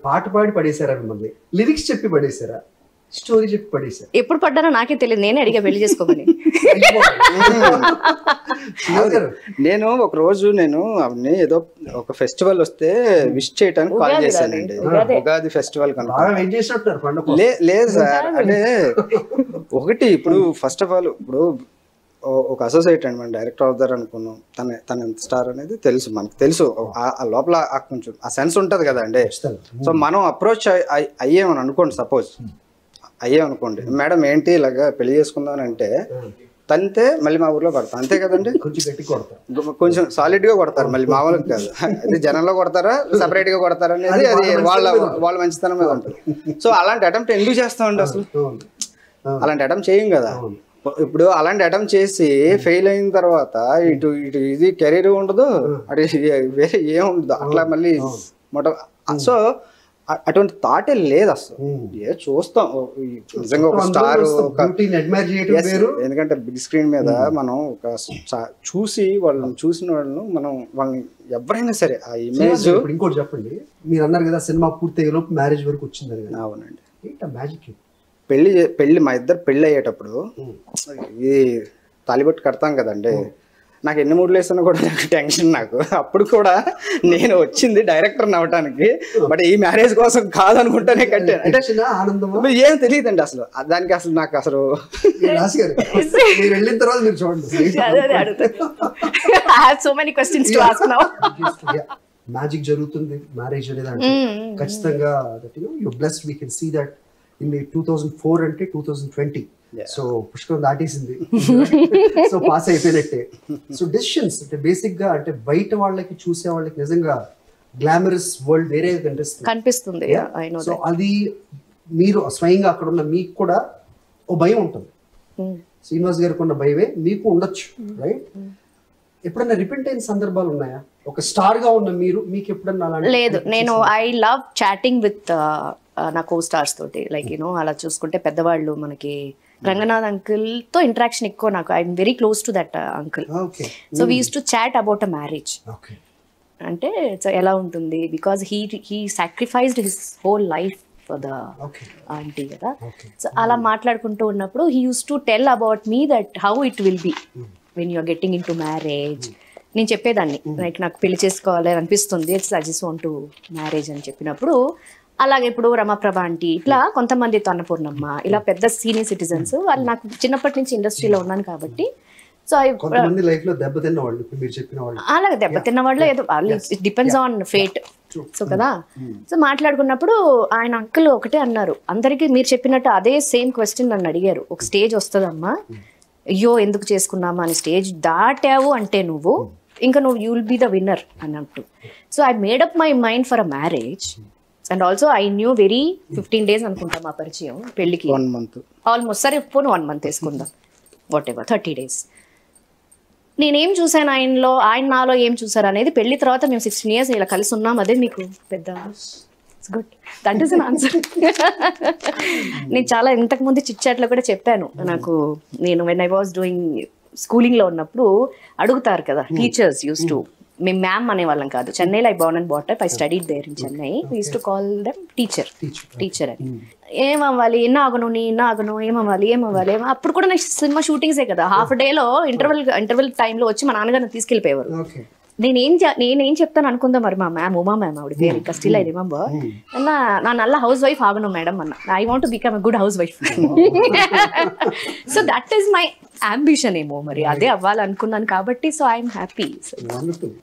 పాట పాడి పడేశారా మిమ్మల్ని లిరిక్స్ చెప్పి పడేశారా స్టోరీ చెప్పి పడేశారా ఎప్పుడు పడ్డానో నాకే తెలియదు నేనే అడిగా పెళ్లి చేసుకోమని శ్రీనివాస్ గారు నేను ఒక రోజు నేను అవన్నీ ఏదో ఒక ఫెస్టివల్ వస్తే విష్ చేయడానికి కాల్ ఉగాది చేశానండి రాదు, ఉగాదే. ఉగాది ఫెస్టివల్ కనుక బాగా వెయిట్ చేసినట్టున్నారు పండుగ లే లేదు సార్ అంటే ఒకటి ఇప్పుడు ఫస్ట్ ఆఫ్ ఆల్ ఇప్పుడు ఓ- ఒక అసోసియేట్ అండి మన డైరెక్టర్ అవుతారు అనుకున్నాం తన తన ఎంత స్టార్ అనేది తెలుసు మనకు తెలుసు ఆ- ఆ లోపల ఆ కొంచెం ఆ సెన్స్ ఉంటది కదా అండి సో మనం అప్రోచ్ అయ్యామని అనుకోండి సపోజ్ అయ్యామనుకోండి మేడం ఏంటి ఇలాగా పెళ్లి చేసుకుందాం అని అంటే తంతే మళ్ళీ మా ఊర్లో పడతాం అంతే కదండి కొంచెం గట్టి కొడతారు కొంచెం సాలిడ్ గా కొడతారు మళ్ళీ మామూలుగా కాదు అది జనంలో కొడతారా సపరేట్ గా కొడతారా అనేది అది వాళ్ళ వాళ్ళ మంచితనం మీద ఉంటుంది సో అలాంటి అటెంప్ట్ ఎందుకు చేస్తామండి అసలు అవును. అలాంటి అటెంప్ట్ చేయం కదా ఇప్పుడు అలాంటి అటెంప్ట్ చేసి ఫెయిల్ అయిన తర్వాత ఇటు ఇటు ఇది కెరీర్ ఉండదు అటు వేరే ఏం ఉండదు అట్లా మళ్ళీ మొట సో అ- అటువంటి థాటే లేదు అసలు ఏ చూస్తాం ఓ, ఈ నిజంగా ఒక స్టార్ ఒక బ్యూటీని అడ్మైర్ చేయడం Yes, వేరు ఎందుకంటే బిగ్ స్క్రీన్ మీద మనం ఒక స- చూసి వాళ్ళని చూసిన వాళ్ళను మనం వాళ్ళని ఎవరైనా సరే ఆ శ్రీనివాస్ ఇమేజ్ గారు, ఇప్పుడు ఇంకోటి చెప్పండి మీరు అన్నారు కదా సినిమా పూర్తి అయ్యే లోపు మ్యారేజ్ వరకు వచ్చిందని కదా అవునండి ఏంటా మ్యాజిక్ పెళ్లి చే- పెళ్లి మా ఇద్దరు పెళ్లి అయ్యేటప్పుడు ఇది తాలిబొట్టు కడతాం కదండి నాకు ఎన్ని మూడు వేసినా కూడా నాకు టెన్షన్ నాకు అప్పుడు కూడా నేను వచ్చింది డైరెక్టర్ అవ్వటానికి బట్ ఈ మ్యారేజ్ కోసం కాదనుకుంటానే కట్టాను అంటే టెన్షన్ ఆనందమా మరి ఏం తెలియదండి అసలు ఆ దానికి అసలు నాకు అసలు రాసి గారు మీరు వెళ్ళిన తర్వాత మీరు చూడండి అదే అదే అడుగుతాను I have so many questions to ask now magic జరుగుతుంది మ్యారేజ్ అనేది అంటే ఖచ్చితంగా that you you blessed we can see that in two thousand four అంటే టూ థౌజండ్ ట్వంటీ సో పుష్కరం దాటేసింది సో పాస్ అయిపోయినట్టే సో డెసిషన్స్ అంటే బేసిక్ గా అంటే బయట వాళ్ళకి చూసే వాళ్ళకి నిజంగా గ్లామరస్ వరల్డ్ వేరే కనిపిస్తుంది కనిపిస్తుంది ఐ నో సో అది మీరు స్వయంగా అక్కడ ఉన్న మీకు కూడా ఓ భయం ఉంటుంది శ్రీనివాస్ గారికి ఉన్న భయమే మీకు ఉండొచ్చు రైట్ ఎప్పుడన్నా రిపెంట్ అయిన సందర్భాలు ఉన్నాయా ఒక స్టార్ గా ఉన్న మీరు మీకు ఎప్పుడన్నా అలాంటి లేదు నేను ఐ లవ్ చాటింగ్ విత్ నా కో స్టార్స్ తోటి లైక్ యూనో అలా చూసుకుంటే పెద్దవాళ్ళు మనకి రంగనాథ్ అంకుల్ తో ఇంటరాక్షన్ ఎక్కువ నాకు I'm very close to that uncle okay so we use to chat about a marriage okay అంటే so ఎలా ఉంటుంది because he he sacrificed his whole life for the okay aunty కదా ఓకే సో అలా మాట్లాడుకుంటూ ఉన్నప్పుడు he use to tell about me that how it will be when you're getting in to marriage నేను చెప్పేదాన్ని like నాకు పెళ్లి చేసుకోవాలి అని అనిపిస్తుంది I just want to marriage అని చెప్పినప్పుడు అలాగే ఇప్పుడు రమాప్రభ ఆంటీ ఇట్లా కొంతమంది అన్నపూర్ణమ్మ ఇలా పెద్ద సీనియర్ సిటిజన్స్ వాళ్ళు నాకు చిన్నప్పటి నుంచి ఇండస్ట్రీలో ఉన్నాను కాబట్టి సో ఐ కొంతమంది లైఫ్ లో దెబ్బతిన్న వాళ్ళు ఇప్పుడు మీరు చెప్పిన వాళ్ళు అలాగే దెబ్బతిన్న వాళ్ళు ఏదో వాళ్ళు it depends on fate so కదా సో మాట్లాడుకున్నప్పుడు ఆయన అంకుల్ ఒకటే అన్నారు అందరికీ మీరు చెప్పినట్టు అదే సేమ్ క్వశ్చన్ నన్ను అడిగారు ఒక స్టేజ్ వస్తుందమ్మా అయ్యో ఎందుకు చేసుకున్నామా అని స్టేజ్ దాటావు అంటే నువ్వు ఇంకా నువ్వు you will be the winner అన్నట్టు so I made up my mind for a marriage and also I knew very fifteen days అనుకుంటా మా పరిచయం పెళ్లికి వన్ మంత్ ఆల్మోస్ట్ సరే పోను వన్ మంత్ వేసుకుందాం వాట్ ఎవర్ థర్టీ డేస్ నేనేం చూసాను ఆయనలో ఆయన నాలో ఏం చూసారు అనేది పెళ్లి తర్వాత మేము సిక్స్టీన్ ఇయర్స్ ఇలా కలిసి ఉన్నాం అదే మీకు పెద్ద good that is an answer నేను చాలా ఇంతకు ముందు చిట్చాట్లో కూడా చెప్పాను నాకు నేను when I was doing schooling లో ఉన్నప్పుడు అడుగుతారు కదా టీచర్స్ యూస్ టు మేము మ్యామ్ అనేవాళ్ళం కాదు చెన్నైలో I born and brought up I study there in Chennai use to call them teacher teacher అని ఏమవ్వాలి ఎన్న ఆగను నీ ఎన్న ఆగను ఏమవ్వాలి ఏమవ్వాలి ఏమ- అప్పుడు కూడా నెక్స్ట్ సినిమా షూటింగ్సే కదా హాఫ్ డేలో ఇంటర్వెల్ ఇంటర్వెల్ టైంలో వచ్చి మా నాన్నగారిని తీసుకెళ్ళిపోయేవారు ఓకే నేనేం చే- నేనేం చెప్తాను అనుకుందా మరి మా మ్యామ్ ఉమా మ్యామ్ ఆవిడ పేరు ఇంకా స్టిల్ ఐ రిమెంబర్ అన్న నా నల్ల హౌస్ వైఫ్ ఆగను మేడం అన్న I want become good housewife so that is my ambition ఏమో మరి అదే అవ్వాలనుకున్నాను కాబట్టి సో ఐఎమ్ హ్యాపీ వండర్ఫుల్